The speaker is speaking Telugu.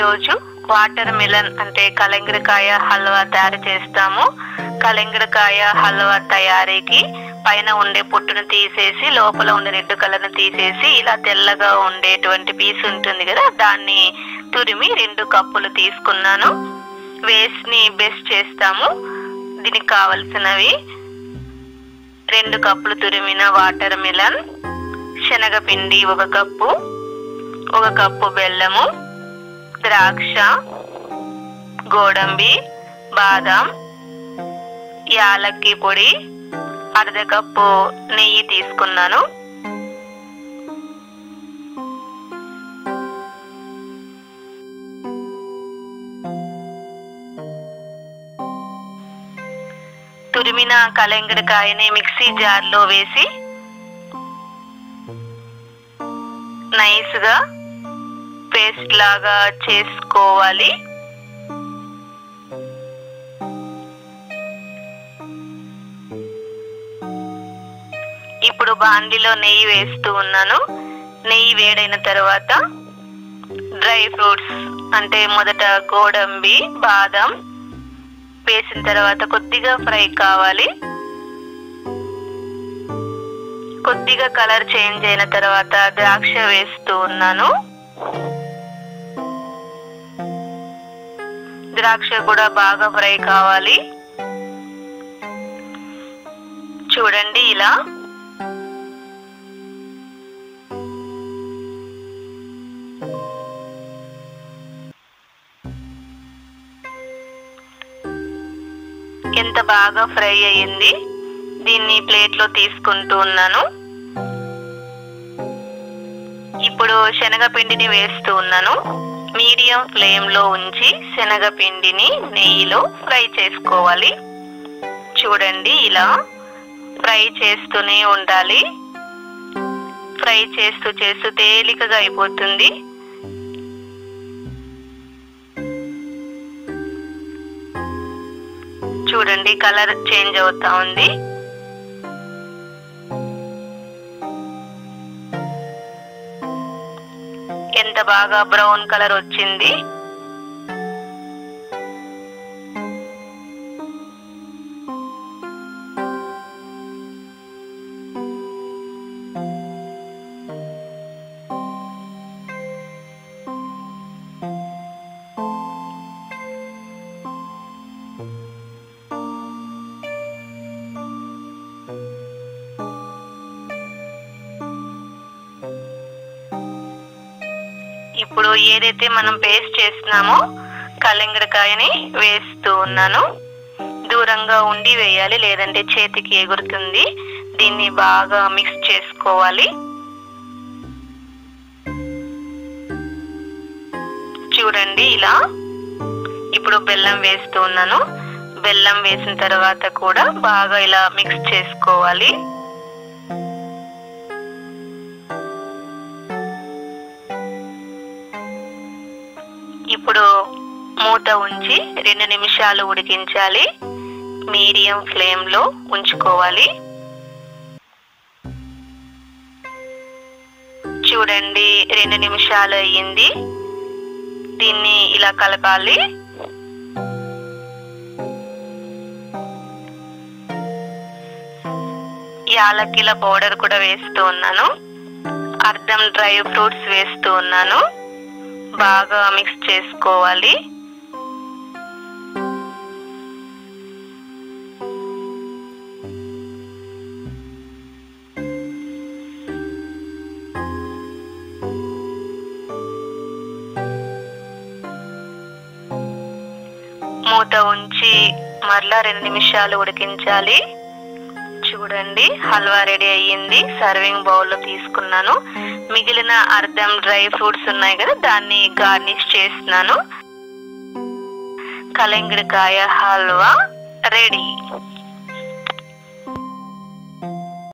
ఈరోజు వాటర్ మిలన్ అంటే కలంగరకాయ హల్వా తయారు చేస్తాము కలంగరకాయ హల్వా తయారీకి పైన ఉండే పొట్టును తీసేసి లోపల ఉండే రెడ్ కలర్ను తీసేసి ఇలా తెల్లగా ఉండేటువంటి పీస్ ఉంటుంది కదా దాన్ని తురిమి రెండు కప్పులు తీసుకున్నాను వేస్ని బెస్ట్ చేస్తాము దీనికి కావలసినవి రెండు కప్పులు తురిమిన వాటర్ మిలన్ శనగపిండి ఒక కప్పు ఒక కప్పు బెల్లము ద్రాక్ష గోడంబి బాదం యాలక్కి పొడి అర్ధ కప్పు నెయ్యి తీసుకున్నాను తురిమిన కలంగడకాయని మిక్సీ జార్లో వేసి నైస్గా పేస్ట్ లాగా చేసుకోవాలి ఇప్పుడు బాండిలో నెయ్యి వేస్తూ ఉన్నాను నెయ్యి వేడైన తర్వాత డ్రై ఫ్రూట్స్ అంటే మొదట గోడంబి బాదం వేసిన తర్వాత కొద్దిగా ఫ్రై కావాలి కొద్దిగా కలర్ చేంజ్ అయిన తర్వాత ద్రాక్ష వేస్తూ ఉన్నాను ద్రాక్ష కూడా బాగా ఫ్రై కావాలి చూడండి ఇలా ఎంత బాగా ఫ్రై అయ్యింది దీన్ని ప్లేట్లో తీసుకుంటూ ఉన్నాను ఇప్పుడు శనగపిండిని వేస్తూ ఉన్నాను మీడియం ఫ్లేమ్లో ఉంచి శనగపిండిని నెయ్యిలో ఫ్రై చేసుకోవాలి చూడండి ఇలా ఫ్రై చేస్తూనే ఉండాలి ఫ్రై చేస్తూ చేస్తూ తేలికగా అయిపోతుంది చూడండి కలర్ చేంజ్ అవుతా ఉంది ఎంత బాగా బ్రౌన్ కలర్ వచ్చింది ఇప్పుడు ఏదైతే మనం పేస్ట్ చేస్తున్నామో కలంగడకాయని వేస్తూ ఉన్నాను దూరంగా ఉండి వేయాలి లేదంటే చేతికి ఎగురుతుంది దీన్ని బాగా మిక్స్ చేసుకోవాలి చూడండి ఇలా ఇప్పుడు బెల్లం వేస్తూ ఉన్నాను బెల్లం వేసిన తర్వాత కూడా బాగా ఇలా మిక్స్ చేసుకోవాలి ఇప్పుడు మూత ఉంచి రెండు నిమిషాలు ఉడికించాలి మీడియం ఫ్లేమ్లో ఉంచుకోవాలి చూడండి రెండు నిమిషాలు అయ్యింది దీన్ని ఇలా కలపాలి యాలక్కిల పౌడర్ కూడా వేస్తూ ఉన్నాను అర్ధం డ్రై ఫ్రూట్స్ వేస్తూ ఉన్నాను బాగా మిక్స్ చేసుకోవాలి మూత ఉంచి మరలా రెండు నిమిషాలు ఉడికించాలి చూడండి హల్వా రెడీ అయ్యింది సర్వింగ్ బౌల్లో తీసుకున్నాను మిగిలిన అర్ధం డ్రై ఫ్రూట్స్ ఉన్నాయి కదా దాన్ని గార్నిష్ చేస్తున్నాను కలంగడికాయ హల్వా రెడీ